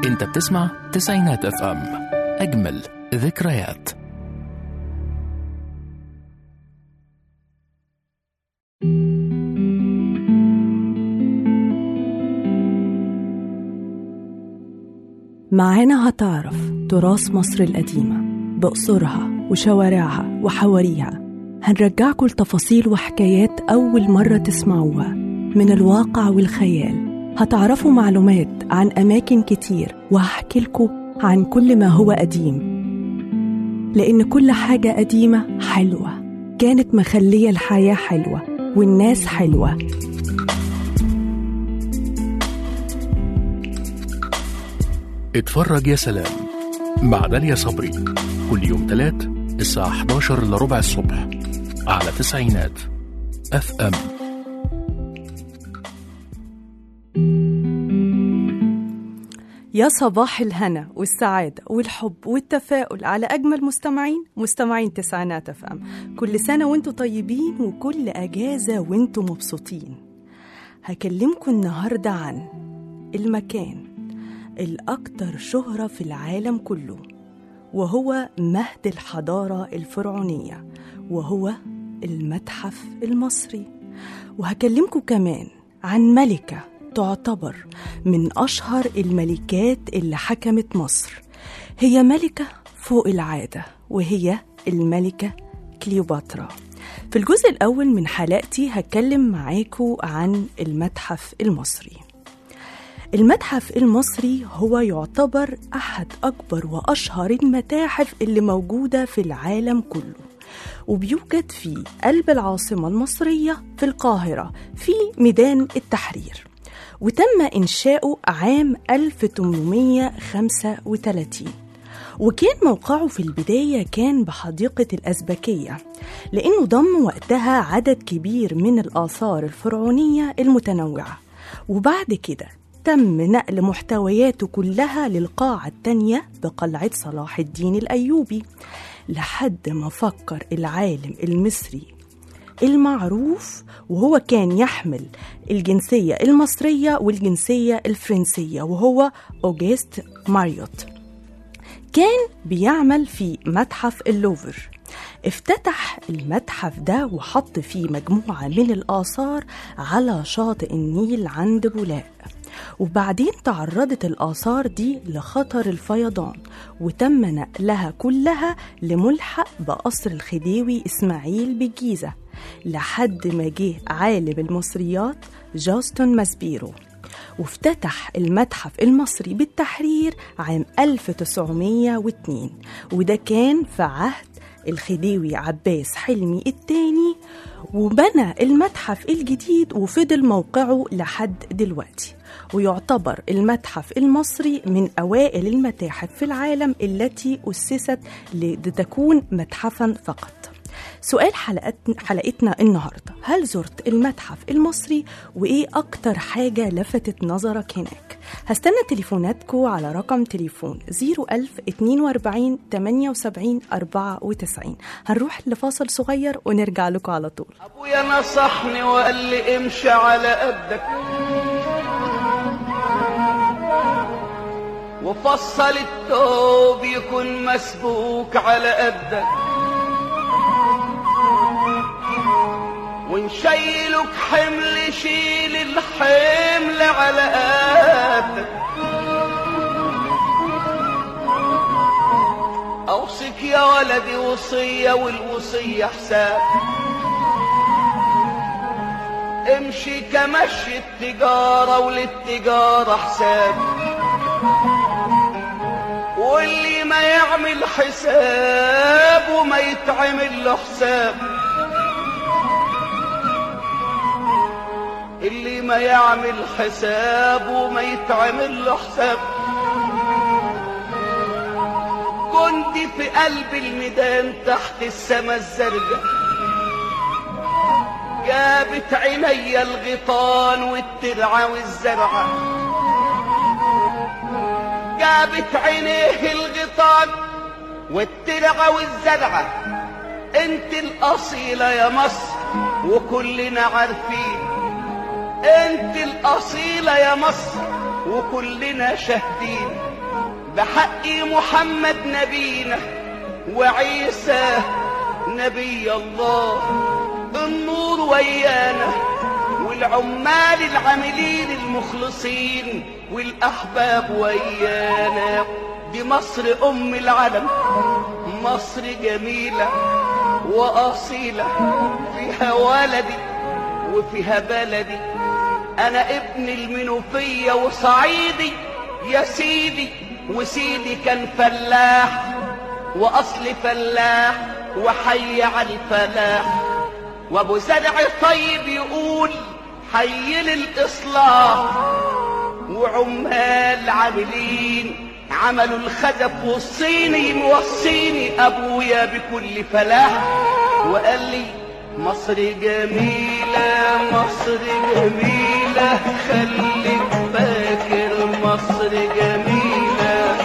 انت بتسمع تسعينات اف ام اجمل ذكريات معانا هتعرف تراث مصر القديمة بقصرها وشوارعها وحواريها هنرجعكم لتفاصيل وحكايات أول مرة تسمعوها من الواقع والخيال هتعرفوا معلومات عن أماكن كتير وهحكي لكم عن كل ما هو قديم لأن كل حاجة قديمة حلوة كانت مخلية الحياة حلوة والناس حلوة اتفرج يا سلام مع داليا صبري كل يوم تلات الساعة 11 لربع الصبح على تسعينات اف ام يا صباح الهنا والسعادة والحب والتفاؤل على أجمل مستمعين مستمعين تسعينات اف ام كل سنة وانتم طيبين وكل أجازة وانتم مبسوطين هكلمكم النهاردة عن المكان الأكثر شهرة في العالم كله وهو مهد الحضارة الفرعونية وهو المتحف المصري وهكلمكم كمان عن ملكة تعتبر من أشهر الملكات اللي حكمت مصر هي ملكة فوق العادة وهي الملكة كليوباترا في الجزء الأول من حلقتي هتكلم معاكم عن المتحف المصري المتحف المصري هو يعتبر أحد أكبر وأشهر المتاحف اللي موجودة في العالم كله وبيوجد في قلب العاصمة المصرية في القاهرة في ميدان التحرير وتم إنشاؤه عام 1835 وكان موقعه في البداية كان بحديقة الأزبكية لأنه ضم وقتها عدد كبير من الآثار الفرعونية المتنوعة وبعد كده تم نقل محتوياته كلها للقاعة التانية بقلعة صلاح الدين الأيوبي لحد ما فكر العالم المصري المعروف وهو كان يحمل الجنسية المصرية والجنسية الفرنسية وهو أوجست ماريوت كان بيعمل في متحف اللوفر افتتح المتحف ده وحط فيه مجموعة من الآثار على شاطئ النيل عند بولاق وبعدين تعرضت الآثار دي لخطر الفيضان وتم نقلها كلها لملحق بقصر الخديوي إسماعيل بالجيزة لحد ما جه عالم المصريات جاستون ماسبيرو وافتتح المتحف المصري بالتحرير عام 1902 وده كان في عهد الخديوي عباس حلمي الثاني وبنى المتحف الجديد وفضل موقعه لحد دلوقتي ويعتبر المتحف المصري من أوائل المتاحف في العالم التي أسست لتكون متحفا فقط سؤال حلقتنا, حلقتنا النهاردة هل زرت المتحف المصري وإيه أكتر حاجة لفتت نظرك هناك هستنى تليفوناتكم على رقم تليفون 01042 78 94 هنروح لفاصل صغير ونرجع لكم على طول ابويا نصحني وقال لي امشي على قدك وفصل التوب يكون مسبوك على قدك ونشيلك حمل شيل الحمل على قدك اوصيك يا ولدي وصية والوصية حساب امشي كمشي التجارة وللتجارة حساب واللي ما يعمل حساب وما يتعمل له حساب اللي ما يعمل حساب وما يتعمل له حساب كنت في قلب الميدان تحت السما الزرقاء جابت عيني الغيطان والترعة والزرعة جابت عينيه الغيطان والترعة والزرعة انت الأصيلة يا مصر وكلنا عارفين انت الأصيلة يا مصر وكلنا شاهدين بحق محمد نبينا وعيسى نبي الله النور ويانا والعمال العاملين المخلصين والأحباب ويانا دي مصر أم العالم مصر جميلة وأصيلة فيها ولدي وفيها بلدي أنا ابن المنوفية وصعيدي يا سيدي وسيدي كان فلاح وأصل فلاح وحي على الفلاح وابو زرع طيب يقول حي للإصلاح وعمال عاملين عملوا الخزف والصيني موصيني ابويا بكل فلاح وقال لي مصر جميلة مصر جميلة خليك فاكر مصر جميلة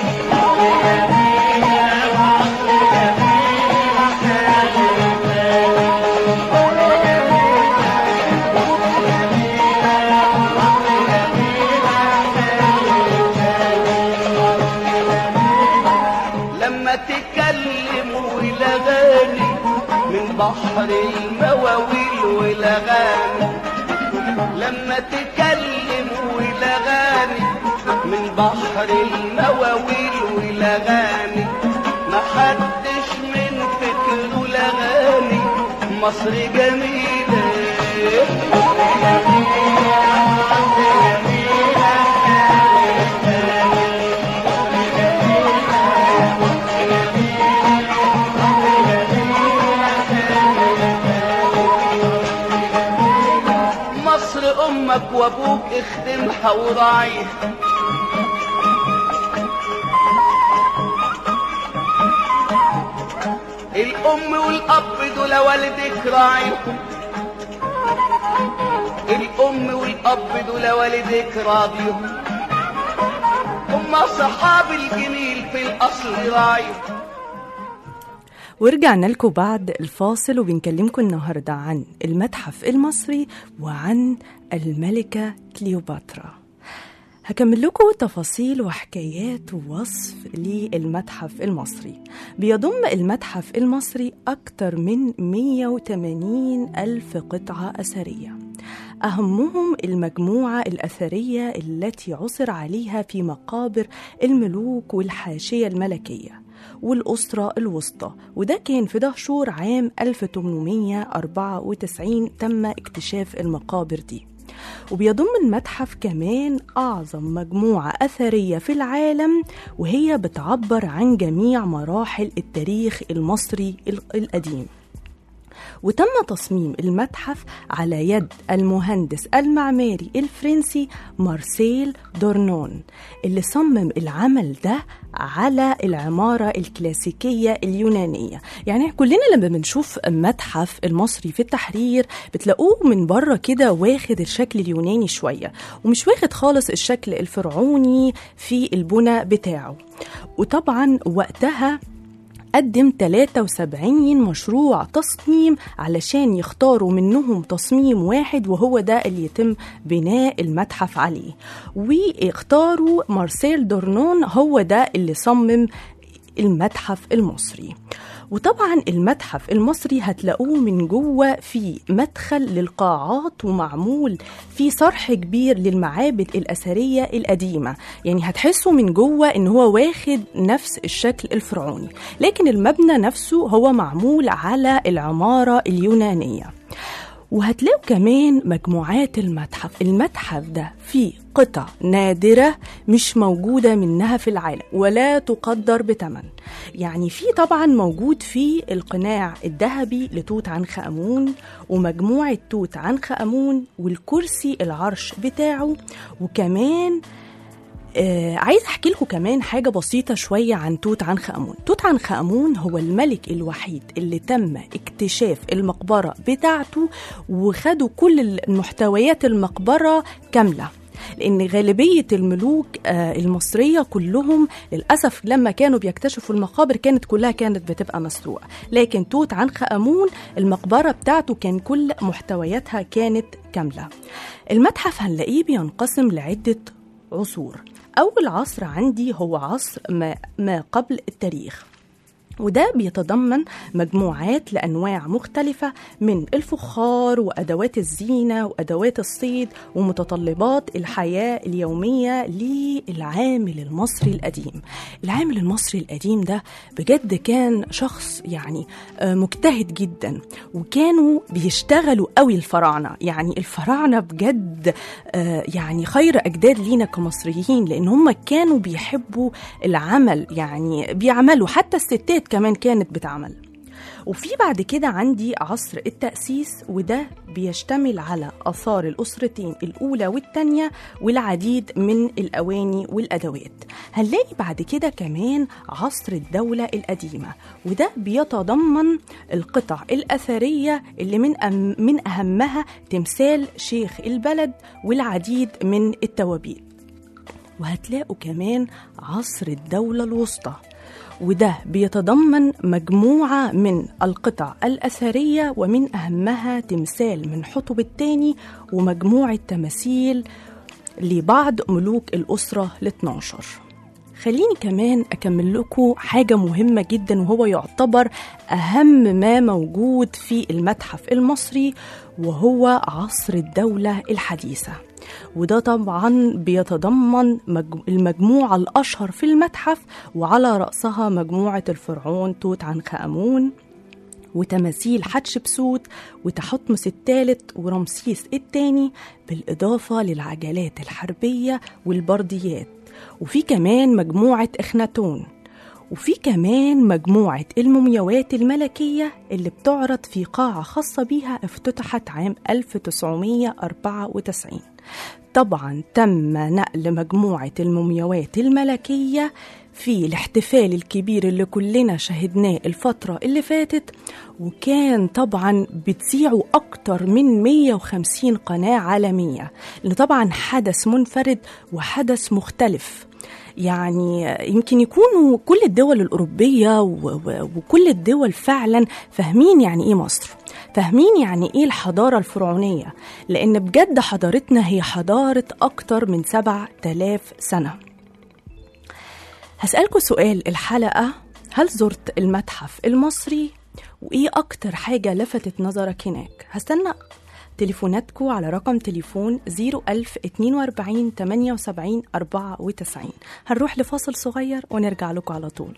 لما تكلم ولغاني من بحر المواويل ولغاني لما تكلم ولغاني من بحر المواويل ولغاني ما حدش من فكره لغاني مصر جميلة مصر امك وابوك اخدمها وراعيها الام والاب دول والدك راعيهم الام والاب دول والدك راضيهم هم صحاب الجميل في الاصل راعيهم ورجعنا لكم بعد الفاصل وبنكلمكم النهاردة عن المتحف المصري وعن الملكة كليوباترا هكمل لكم تفاصيل وحكايات ووصف للمتحف المصري بيضم المتحف المصري أكثر من 180 ألف قطعة أثرية أهمهم المجموعة الأثرية التي عثر عليها في مقابر الملوك والحاشية الملكية والأسرة الوسطى وده كان في دهشور عام 1894 تم اكتشاف المقابر دي وبيضم المتحف كمان أعظم مجموعة أثرية في العالم وهي بتعبر عن جميع مراحل التاريخ المصري القديم وتم تصميم المتحف على يد المهندس المعماري الفرنسي مارسيل دورنون اللي صمم العمل ده على العمارة الكلاسيكية اليونانية يعني كلنا لما بنشوف متحف المصري في التحرير بتلاقوه من بره كده واخد الشكل اليوناني شوية ومش واخد خالص الشكل الفرعوني في البنى بتاعه وطبعا وقتها قدم 73 مشروع تصميم علشان يختاروا منهم تصميم واحد وهو ده اللي يتم بناء المتحف عليه واختاروا مارسيل دورنون هو ده اللي صمم المتحف المصري وطبعا المتحف المصري هتلاقوه من جوه في مدخل للقاعات ومعمول في صرح كبير للمعابد الأثرية القديمة يعني هتحسوا من جوه ان هو واخد نفس الشكل الفرعوني لكن المبنى نفسه هو معمول على العمارة اليونانية وهتلاقوا كمان مجموعات المتحف المتحف ده فيه قطع نادرة مش موجودة منها في العالم ولا تقدر بثمن يعني في طبعا موجود في القناع الذهبي لتوت عنخ آمون ومجموعة توت عنخ آمون والكرسي العرش بتاعه وكمان آه عايز احكي لكم كمان حاجه بسيطه شويه عن توت عنخ امون توت عنخ امون هو الملك الوحيد اللي تم اكتشاف المقبره بتاعته وخدوا كل المحتويات المقبره كامله لان غالبيه الملوك آه المصريه كلهم للاسف لما كانوا بيكتشفوا المقابر كانت كلها كانت بتبقى مسروقه لكن توت عنخ امون المقبره بتاعته كان كل محتوياتها كانت كامله المتحف هنلاقيه بينقسم لعده عصور أول عصر عندي هو عصر ما, ما قبل التاريخ وده بيتضمن مجموعات لأنواع مختلفة من الفخار وأدوات الزينة وأدوات الصيد ومتطلبات الحياة اليومية للعامل المصري القديم العامل المصري القديم ده بجد كان شخص يعني آه، مجتهد جدا وكانوا بيشتغلوا قوي الفراعنة يعني الفراعنة بجد آه، يعني خير أجداد لينا كمصريين لأن هم كانوا بيحبوا العمل يعني بيعملوا حتى الستات كمان كانت بتعمل وفي بعد كده عندي عصر التأسيس وده بيشتمل على آثار الأسرتين الأولى والتانية والعديد من الأواني والأدوات هنلاقي بعد كده كمان عصر الدولة القديمة وده بيتضمن القطع الأثرية اللي من أم من أهمها تمثال شيخ البلد والعديد من التوابيت وهتلاقوا كمان عصر الدولة الوسطى وده بيتضمن مجموعة من القطع الأثرية ومن أهمها تمثال من حطب الثاني ومجموعة تماثيل لبعض ملوك الأسرة ال 12 خليني كمان أكمل لكم حاجة مهمة جدا وهو يعتبر أهم ما موجود في المتحف المصري وهو عصر الدولة الحديثة وده طبعا بيتضمن مج- المجموعة الأشهر في المتحف وعلى رأسها مجموعة الفرعون توت عنخ آمون وتماثيل حتشبسوت وتحتمس الثالث ورمسيس الثاني بالإضافة للعجلات الحربية والبرديات وفي كمان مجموعة إخناتون وفي كمان مجموعة المومياوات الملكية اللي بتعرض في قاعة خاصة بيها افتتحت عام 1994 طبعا تم نقل مجموعة المومياوات الملكية في الاحتفال الكبير اللي كلنا شهدناه الفترة اللي فاتت وكان طبعا بتذيعوا أكتر من 150 قناة عالمية اللي طبعا حدث منفرد وحدث مختلف يعني يمكن يكونوا كل الدول الأوروبية و- و- وكل الدول فعلا فاهمين يعني إيه مصر فاهمين يعني إيه الحضارة الفرعونية لأن بجد حضارتنا هي حضارة أكتر من سبع تلاف سنة هسألكوا سؤال الحلقة هل زرت المتحف المصري وإيه أكتر حاجة لفتت نظرك هناك هستنى تليفوناتكو على رقم تليفون 01042 78 94 هنروح لفاصل صغير ونرجع لكم على طول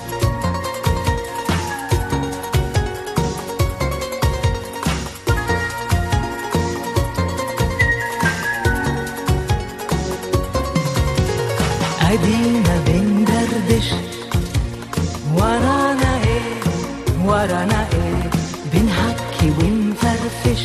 ادينا بندردش ورانا ايه ورانا ايه بنحكي ونفرفش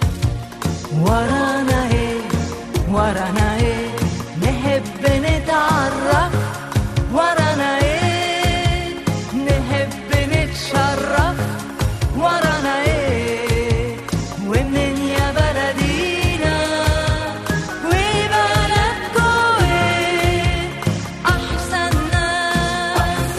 ورانا ايه ورانا ايه نحب نتعرف ورانا ايه نحب نتشرف ورانا ايه ومنين يا بلدينا وبلدكوا ايه احسن ناس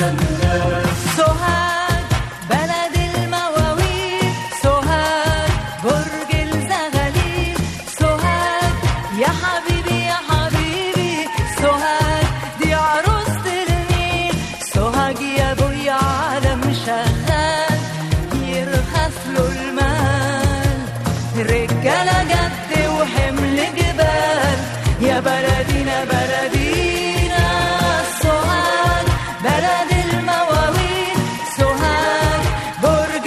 سوهاج بلد المواويل سوهاج برج الزغاليل سوهاج يا حبيبي يا حبيبي سوهاج دي عروسة النيل سوهاج يا ابويا عالم شغال يرخص له المال رجالة جد وحمل جبال يا بلدينا بلدينا سوهاج بلد المواويل سوهاج برج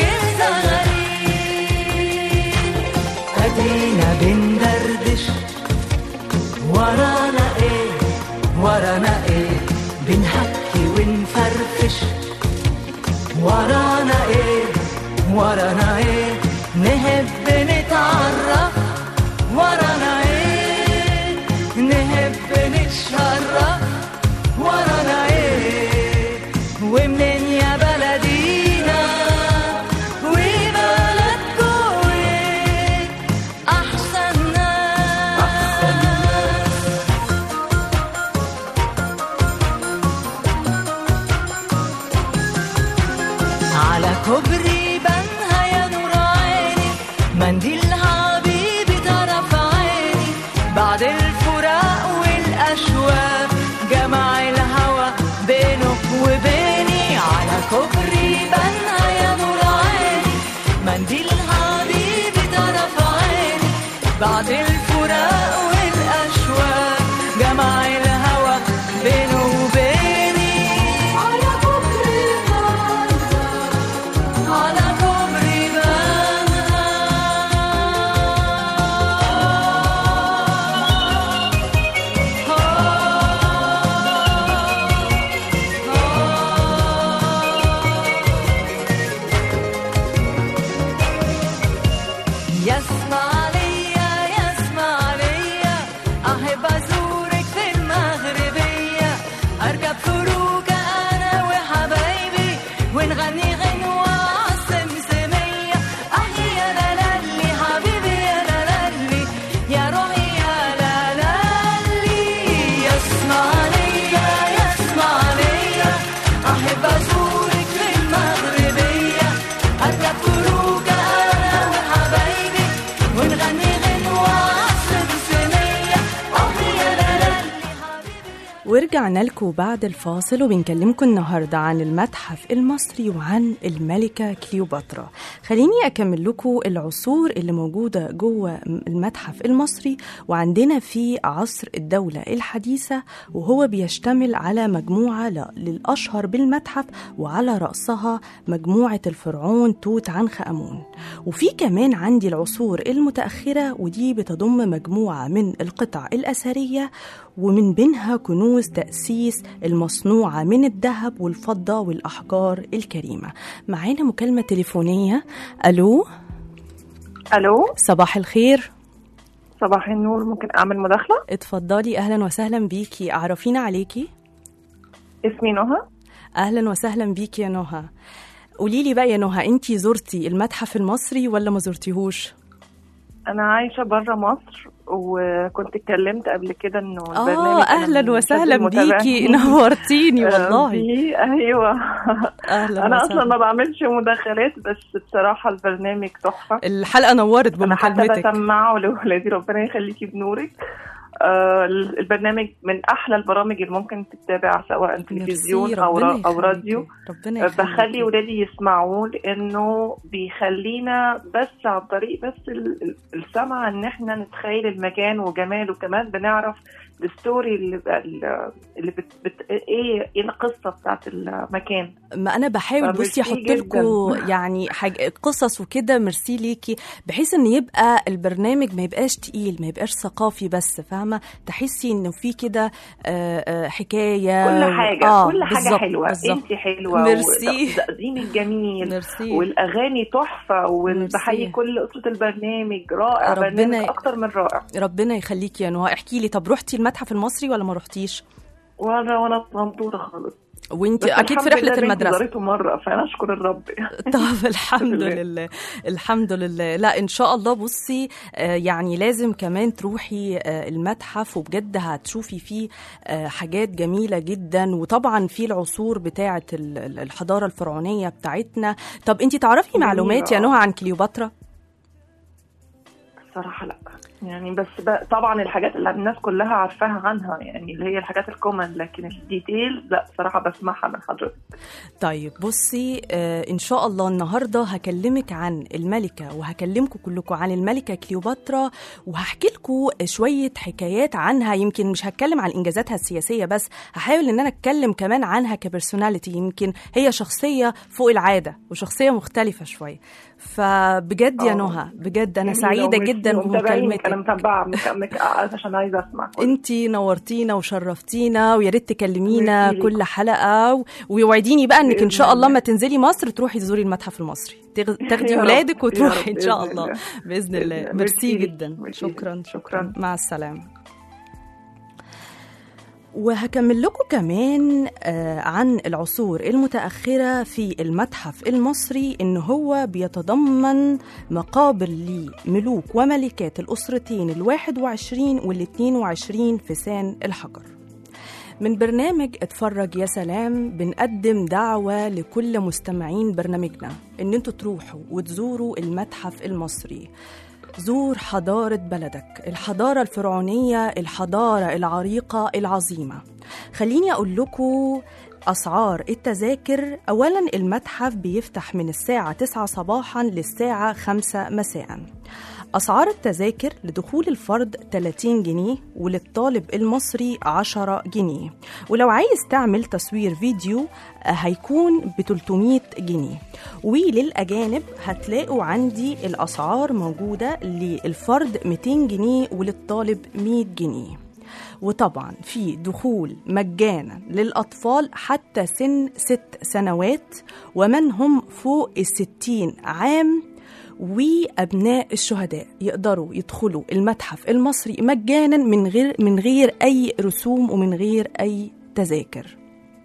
الزغاليل ادينا بندردش ورانا ايه ورانا ايه بنحكي ونفرفش ورانا ايه ورانا ايه نحب نتعرف ورانا ايه نحب نتشرف ورانا ايه ومنين يا بلدينا وبلدكوا ايه احسن ناس على كوبري بنها يا نور عيني منديل حبيبي طرف عيني بعد الفراق والأشواق بعد الفراق والأشواق جمع الهوى بينه وبيني على كوبري على كوبري يسمع ليا يسمع ليا أحب أزورك في المغربية أركب فروجة أنا وحبايبي ونغني غنوة عالسمسمية أحيي يا لالي حبيبي يا لالي يا روحي يا لالي يسمع ليا يسمع ليا أحب أزورك في المغربية أركب فروجة أنا وحبايبي ونغني غنوة عالسمسمية أحيي يا لالي حبيبي ورجعنا لكم بعد الفاصل وبنكلمكم النهارده عن المتحف المصري وعن الملكه كليوباترا. خليني اكمل لكم العصور اللي موجوده جوه المتحف المصري وعندنا في عصر الدوله الحديثه وهو بيشتمل على مجموعه ل- للاشهر بالمتحف وعلى راسها مجموعه الفرعون توت عنخ امون. وفي كمان عندي العصور المتاخره ودي بتضم مجموعه من القطع الاثريه ومن بينها كنوز تأسيس المصنوعة من الذهب والفضة والأحجار الكريمة معانا مكالمة تليفونية ألو الو صباح الخير صباح النور ممكن اعمل مداخله اتفضلي أهلا وسهلا بيكي أعرفينا عليكي اسمي نهى أهلا وسهلا بيكي يا نهى قولي لي بقى يا نهى انتي زرتي المتحف المصري ولا ما زرتيهوش انا عايشه بره مصر وكنت اتكلمت قبل كده انه اه البرنامج أنا اهلا من وسهلا أشد بيكي المتابعين. نورتيني آه، والله فيه، ايوه اهلا انا اصلا وسهلا ما بعملش مداخلات بس بصراحه البرنامج تحفه الحلقه نورت انا حتى بمكالمتك بسمعه لاولادي ربنا يخليكي بنورك آه البرنامج من احلى البرامج اللي ممكن تتابع سواء تلفزيون ميرسي، او ربنا را- او يخليكي. راديو ربنا يخليكي. بخلي ولادي يسمعوه لانه بيخلينا بس عن طريق بس ال- ال- السمع ان احنا نتخيل المكان وجماله كمان بنعرف الستوري اللي اللي بت بت ايه ايه القصه بتاعت المكان ما انا بحاول بصي فميرسي احط لكم يعني حاجة قصص وكده ميرسي ليكي بحيث ان يبقى البرنامج ما يبقاش تقيل ما يبقاش ثقافي بس فاهمه تحسي انه في كده آه، آه، حكايه كل و- حاجه آه، كل حاجه بالظبط، حلوه بالظبط. انت حلوه ميرسي. وتقديمك جميل ميرسي والاغاني تحفه وبحيي ميرسي. كل اسره البرنامج رائع ربنا برنامج ي- اكتر من رائع ربنا يخليكي يا نهى احكي لي طب رحتي المتحف المصري ولا ما رحتيش وانا وانا صغنطوطه خالص وانت بس اكيد في الحمد رحله لله بنتي المدرسه زارته مره فانا اشكر الرب طب الحمد لله. لله الحمد لله لا ان شاء الله بصي آه، يعني لازم كمان تروحي آه، المتحف وبجد هتشوفي فيه آه، حاجات جميله جدا وطبعا في العصور بتاعه ال- ال- الحضاره الفرعونيه بتاعتنا طب انت تعرفي جميلة، معلومات يا آه. نهى عن كليوباترا الصراحه لا يعني بس ب- طبعا الحاجات اللي الناس كلها عارفاها عنها يعني اللي هي الحاجات الكومن لكن الديتيلز لا بصراحه بسمعها من حضرتك طيب بصي آه ان شاء الله النهارده هكلمك عن الملكه وهكلمكم كلكم عن الملكه كليوباترا وهحكي لكم شويه حكايات عنها يمكن مش هتكلم عن انجازاتها السياسيه بس هحاول ان انا اتكلم كمان عنها كبرسوناليتي يمكن هي شخصيه فوق العاده وشخصيه مختلفه شويه فبجد يا آه. نهى بجد انا جميلة سعيده وميرسي جدا ومتابعينك. انا بمكالمتك متابعه مك- عشان عايزه اسمع كله. انتي نورتينا وشرفتينا ويا ريت تكلمينا ميرسي ليك. كل حلقه و- ووعديني بقى انك ان بإذن شاء الله الله. ما تنزلي مصر تروحي تزوري المتحف المصري تاخ- تاخدي يا رب، ولادك يا وتروحي رب، ان شاء بإذن الله الله. باذن بإذن الله الله. ميرسي ميرسي ليك. جدا ميرسي ليك. شكرا شكراً. مع السلامه وهكمل لكم كمان آه، عن العصور المتأخرة في المتحف المصري إن هو بيتضمن مقابر لملوك وملكات الأسرتين الواحد وعشرين والاثنين وعشرين في سان الحجر من برنامج اتفرج يا سلام بنقدم دعوة لكل مستمعين برنامجنا إن انتوا تروحوا وتزوروا المتحف المصري زور حضارة بلدك الحضارة الفرعونية الحضارة العريقة العظيمة خليني أقول لكم أسعار التذاكر أولا المتحف بيفتح من الساعة 9 صباحا للساعة 5 مساء أسعار التذاكر لدخول الفرد 30 جنيه وللطالب المصري 10 جنيه ولو عايز تعمل تصوير فيديو آه، هيكون ب 300 جنيه وللأجانب هتلاقوا عندي الأسعار موجودة للفرد 200 جنيه وللطالب 100 جنيه وطبعا في دخول مجانا للأطفال حتى سن ست سنوات ومن هم فوق الستين عام وأبناء الشهداء يقدروا يدخلوا المتحف المصري مجانا من غير من غير أي رسوم ومن غير أي تذاكر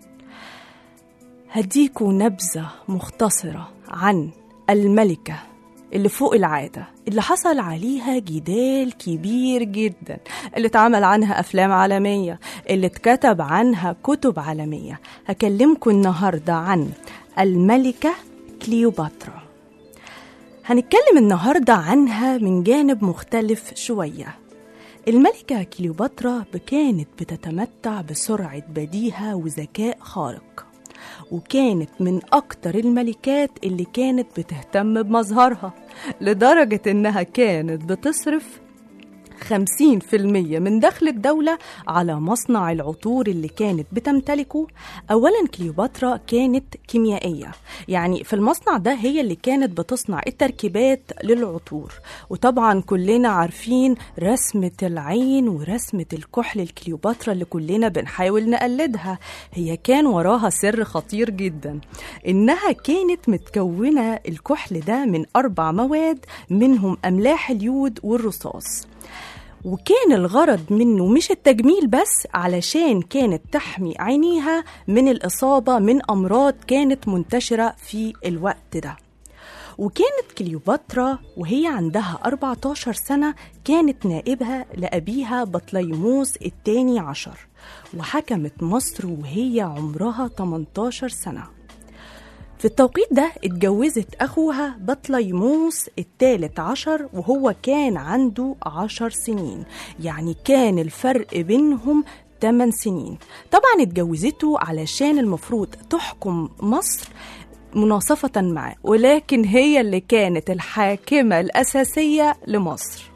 هديكوا نبذة مختصرة عن الملكة اللي فوق العادة اللي حصل عليها جدال كبير جدا اللي اتعمل عنها أفلام عالمية اللي اتكتب عنها كتب عالمية هكلمكم النهاردة عن الملكة كليوباترا هنتكلم النهاردة عنها من جانب مختلف شوية الملكة كليوباترا كانت بتتمتع بسرعة بديهة وذكاء خارق وكانت من أكتر الملكات اللي كانت بتهتم بمظهرها لدرجة إنها كانت بتصرف 50% من دخل الدولة على مصنع العطور اللي كانت بتمتلكه أولا كليوباترا كانت كيميائية يعني في المصنع ده هي اللي كانت بتصنع التركيبات للعطور وطبعا كلنا عارفين رسمة العين ورسمة الكحل الكليوباترا اللي كلنا بنحاول نقلدها هي كان وراها سر خطير جدا إنها كانت متكونة الكحل ده من أربع مواد منهم أملاح اليود والرصاص وكان الغرض منه مش التجميل بس علشان كانت تحمي عينيها من الإصابة من أمراض كانت منتشرة في الوقت ده وكانت كليوباترا وهي عندها 14 سنة كانت نائبها لأبيها بطليموس الثاني عشر وحكمت مصر وهي عمرها 18 سنة في التوقيت ده اتجوزت أخوها بطليموس الثالث عشر وهو كان عنده عشر سنين يعني كان الفرق بينهم 8 سنين طبعا اتجوزته علشان المفروض تحكم مصر مناصفة معاه ولكن هي اللي كانت الحاكمة الأساسية لمصر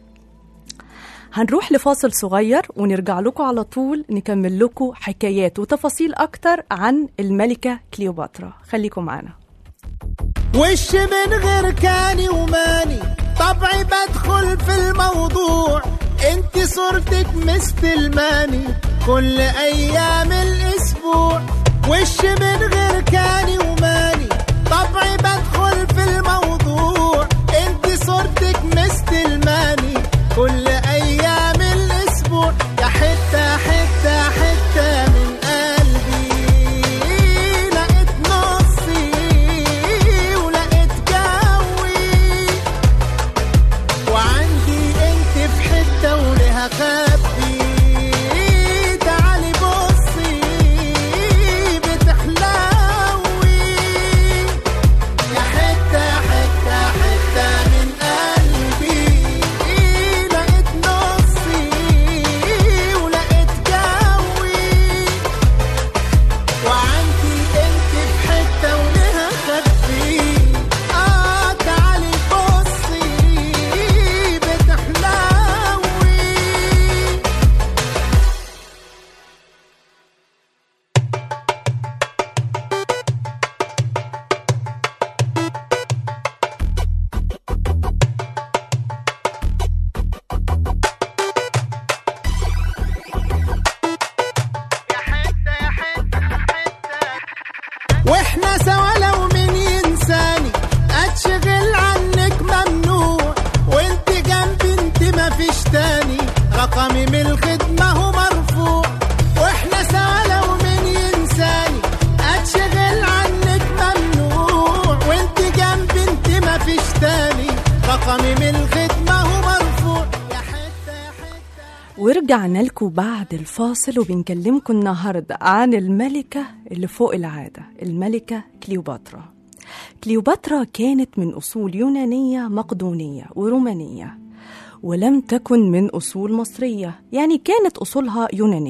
هنروح لفاصل صغير ونرجع لكم على طول نكمل لكم حكايات وتفاصيل أكتر عن الملكة كليوباترا خليكم معنا وش من غير كاني وماني طبعي بدخل في الموضوع انت صورتك مستلماني كل ايام الاسبوع وش من غير كاني وماني طبعي بدخل في الموضوع انت صورتك مستلماني كل ايام الاسبوع يا حته حته حته من قلبي لقيت نصي ولقيت جوي وعندي انت في حته ولها خبي تعالي بصي بتحلوي يا حته حته حته من قلبي لقيت نصي ولقيت جوي وعندي انت في حته ولها خبي اه تعالي بصي بتحلوي واحنا سوا لو مين ينساني اتشغل عنك ممنوع وانت جنبي انت ما فيش تاني رقمي من الخدمة هو مرفوع واحنا سوا لو مين ينساني اتشغل عنك ممنوع وانت جنبي انت ما فيش تاني رقمي من الخدمة هو مرفوع يا حتة يا حتة ورجعنا لكم بعد الفاصل وبنكلمكم النهاردة عن الملكة اللي فوق العادة الملكة كليوباترا كليوباترا كانت من أصول يونانية مقدونية ورومانية ولم تكن من أصول مصرية يعني كانت أصولها يونانية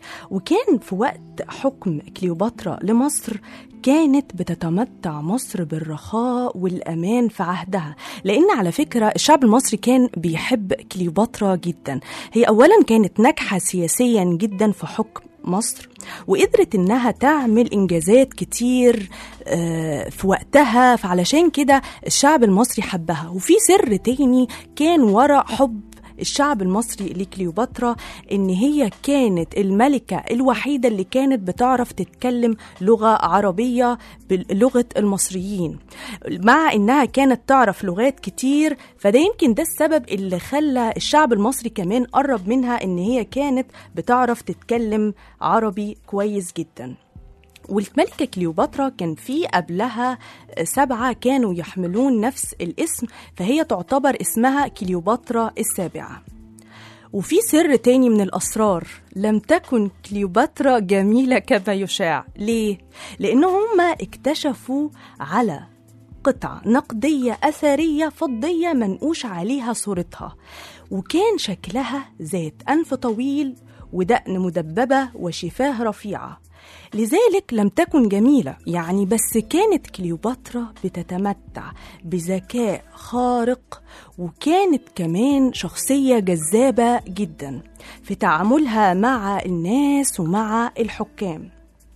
وكان في وقت حكم كليوباترا لمصر كانت بتتمتع مصر بالرخاء والأمان في عهدها لأن على فكرة الشعب المصري كان بيحب كليوباترا جدا هي أولا كانت ناجحة سياسيا جدا في حكم مصر وقدرت انها تعمل انجازات كتير آه، في وقتها فعلشان كده الشعب المصري حبها وفي سر تاني كان ورا حب الشعب المصري لكليوباترا ان هي كانت الملكه الوحيده اللي كانت بتعرف تتكلم لغه عربيه بلغه المصريين مع انها كانت تعرف لغات كتير فده يمكن ده السبب اللي خلى الشعب المصري كمان قرب منها ان هي كانت بتعرف تتكلم عربي كويس جدا والملكة كليوباترا كان في قبلها سبعة كانوا يحملون نفس الاسم فهي تعتبر اسمها كليوباترا السابعة وفي سر تاني من الأسرار لم تكن كليوباترا جميلة كما يشاع ليه؟ لأن هم اكتشفوا على قطعة نقدية أثرية فضية منقوش عليها صورتها وكان شكلها ذات أنف طويل ودقن مدببة وشفاه رفيعة لذلك لم تكن جميلة يعني بس كانت كليوباترا بتتمتع بذكاء خارق وكانت كمان شخصية جذابة جدا في تعاملها مع الناس ومع الحكام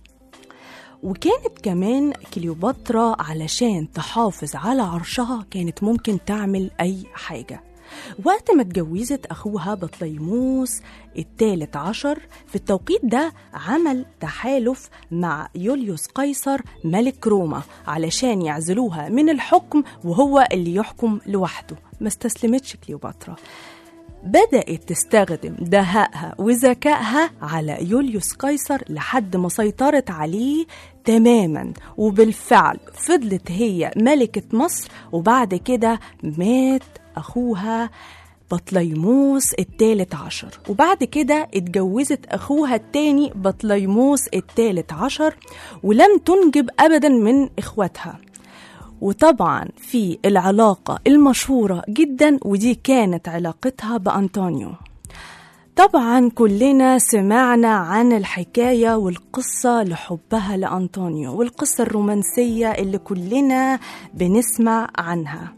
وكانت كمان كليوباترا علشان تحافظ على عرشها كانت ممكن تعمل أي حاجة وقت ما اتجوزت أخوها بطليموس الثالث عشر في التوقيت ده عمل تحالف مع يوليوس قيصر ملك روما علشان يعزلوها من الحكم وهو اللي يحكم لوحده ما استسلمتش كليوباترا بدأت تستخدم دهائها وذكائها على يوليوس قيصر لحد ما سيطرت عليه تماما وبالفعل فضلت هي ملكة مصر وبعد كده مات أخوها بطليموس الثالث عشر وبعد كده اتجوزت أخوها التاني بطليموس الثالث عشر ولم تنجب أبدا من إخواتها وطبعا في العلاقة المشهورة جدا ودي كانت علاقتها بأنطونيو طبعا كلنا سمعنا عن الحكاية والقصة لحبها لأنطونيو والقصة الرومانسية اللي كلنا بنسمع عنها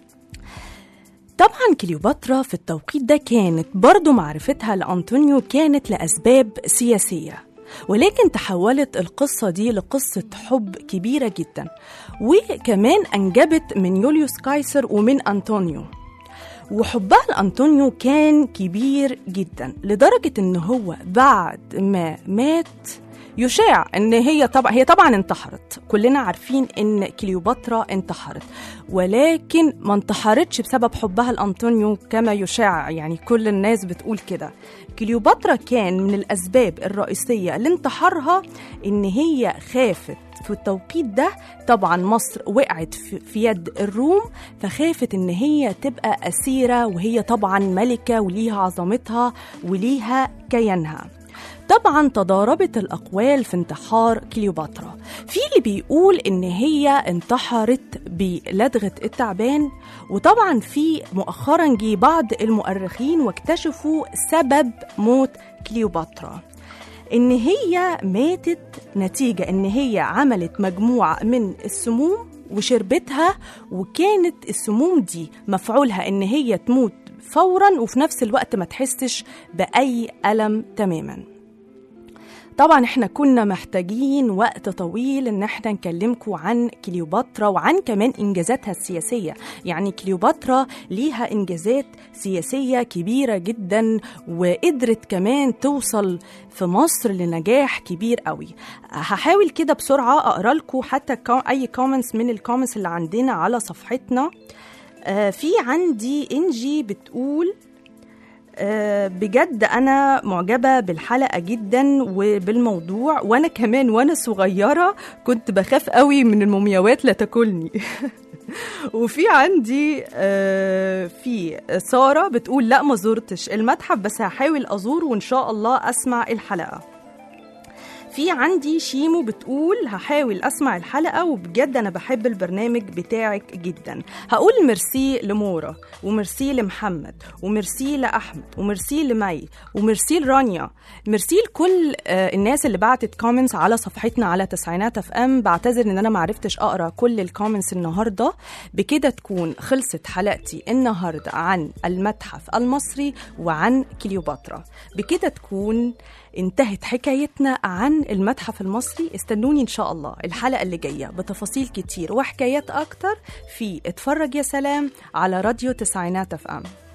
طبعا كليوباترا في التوقيت ده كانت برضو معرفتها لأنطونيو كانت لأسباب سياسية ولكن تحولت القصة دي لقصة حب كبيرة جدا وكمان أنجبت من يوليوس قيصر ومن أنطونيو وحبها لأنطونيو كان كبير جدا لدرجة إن هو بعد ما مات يشاع ان هي طبعا هي طبعا انتحرت كلنا عارفين ان كليوباترا انتحرت ولكن ما انتحرتش بسبب حبها لانطونيو كما يشاع يعني كل الناس بتقول كده كليوباترا كان من الاسباب الرئيسيه لانتحارها ان هي خافت في التوقيت ده طبعا مصر وقعت في في يد الروم فخافت ان هي تبقى اسيره وهي طبعا ملكه وليها عظمتها وليها كيانها طبعا تضاربت الأقوال في انتحار كليوباترا في اللي بيقول إن هي انتحرت بلدغة التعبان وطبعا في مؤخرا جه بعض المؤرخين واكتشفوا سبب موت كليوباترا إن هي ماتت نتيجة إن هي عملت مجموعة من السموم وشربتها وكانت السموم دي مفعولها إن هي تموت فورا وفي نفس الوقت ما تحسش بأي ألم تماماً طبعا احنا كنا محتاجين وقت طويل ان احنا نكلمكم عن كليوباترا وعن كمان انجازاتها السياسيه يعني كليوباترا ليها انجازات سياسيه كبيره جدا وقدرت كمان توصل في مصر لنجاح كبير قوي هحاول كده بسرعه اقرا لكم حتى كو- اي كومنتس من الكومنتس اللي عندنا على صفحتنا آه، في عندي انجي بتقول آه، بجد انا معجبه بالحلقه جدا وبالموضوع وانا كمان وانا صغيره كنت بخاف قوي من المومياوات لا تاكلني وفي عندي آه، في ساره بتقول لا ما زرتش المتحف بس هحاول ازور وان شاء الله اسمع الحلقه في عندي شيمو بتقول هحاول اسمع الحلقه وبجد انا بحب البرنامج بتاعك جدا هقول ميرسي لمورا وميرسي لمحمد وميرسي لاحمد وميرسي لمي وميرسي لرانيا ميرسي لكل آه، الناس اللي بعتت كومنتس على صفحتنا على تسعينات اف ام بعتذر ان انا معرفتش اقرا كل الكومنتس النهارده بكده تكون خلصت حلقتي النهارده عن المتحف المصري وعن كليوباترا بكده تكون انتهت حكايتنا عن المتحف المصري استنوني ان شاء الله الحلقه اللي جايه بتفاصيل كتير وحكايات اكتر في اتفرج يا سلام على راديو تسعينات اف ام